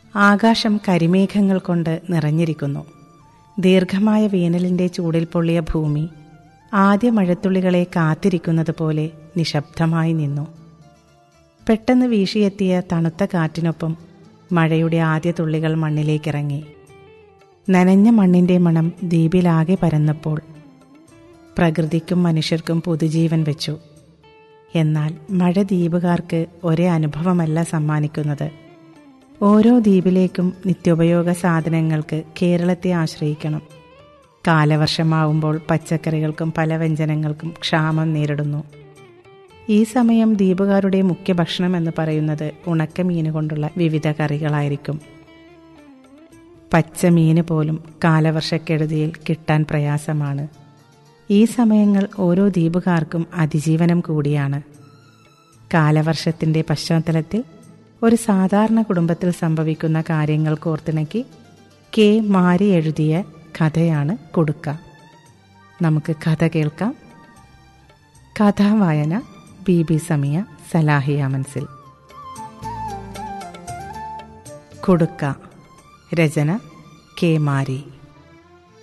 ആകാശം കരിമേഘങ്ങൾ കൊണ്ട് നിറഞ്ഞിരിക്കുന്നു ദീർഘമായ വേനലിന്റെ ചൂടിൽ പൊള്ളിയ ഭൂമി ആദ്യ മഴത്തുള്ളികളെ കാത്തിരിക്കുന്നത് പോലെ നിശബ്ദമായി നിന്നു പെട്ടെന്ന് വീശിയെത്തിയ തണുത്ത കാറ്റിനൊപ്പം മഴയുടെ ആദ്യ തുള്ളികൾ മണ്ണിലേക്കിറങ്ങി നനഞ്ഞ മണ്ണിന്റെ മണം ദ്വീപിലാകെ പരന്നപ്പോൾ പ്രകൃതിക്കും മനുഷ്യർക്കും പുതുജീവൻ വെച്ചു എന്നാൽ മഴ ദ്വീപുകാർക്ക് ഒരേ അനുഭവമല്ല സമ്മാനിക്കുന്നത് ഓരോ ദ്വീപിലേക്കും നിത്യോപയോഗ സാധനങ്ങൾക്ക് കേരളത്തെ ആശ്രയിക്കണം കാലവർഷമാവുമ്പോൾ പച്ചക്കറികൾക്കും പലവ്യഞ്ജനങ്ങൾക്കും ക്ഷാമം നേരിടുന്നു ഈ സമയം ദ്വീപുകാരുടെ മുഖ്യ ഭക്ഷണം എന്ന് പറയുന്നത് ഉണക്കമീൻ കൊണ്ടുള്ള വിവിധ കറികളായിരിക്കും പച്ച മീന് പോലും കാലവർഷക്കെടുതിയിൽ കിട്ടാൻ പ്രയാസമാണ് ഈ സമയങ്ങൾ ഓരോ ദ്വീപുകാർക്കും അതിജീവനം കൂടിയാണ് കാലവർഷത്തിന്റെ പശ്ചാത്തലത്തിൽ ഒരു സാധാരണ കുടുംബത്തിൽ സംഭവിക്കുന്ന കാര്യങ്ങൾ കോർത്തിണക്കി കെ മാരി എഴുതിയ കഥയാണ് കൊടുക്ക നമുക്ക് കഥ കേൾക്കാം കഥാവായന ബി ബി സമിയ സലാഹിയ മൻസിൽ കൊടുക്ക രചന കെ മാരി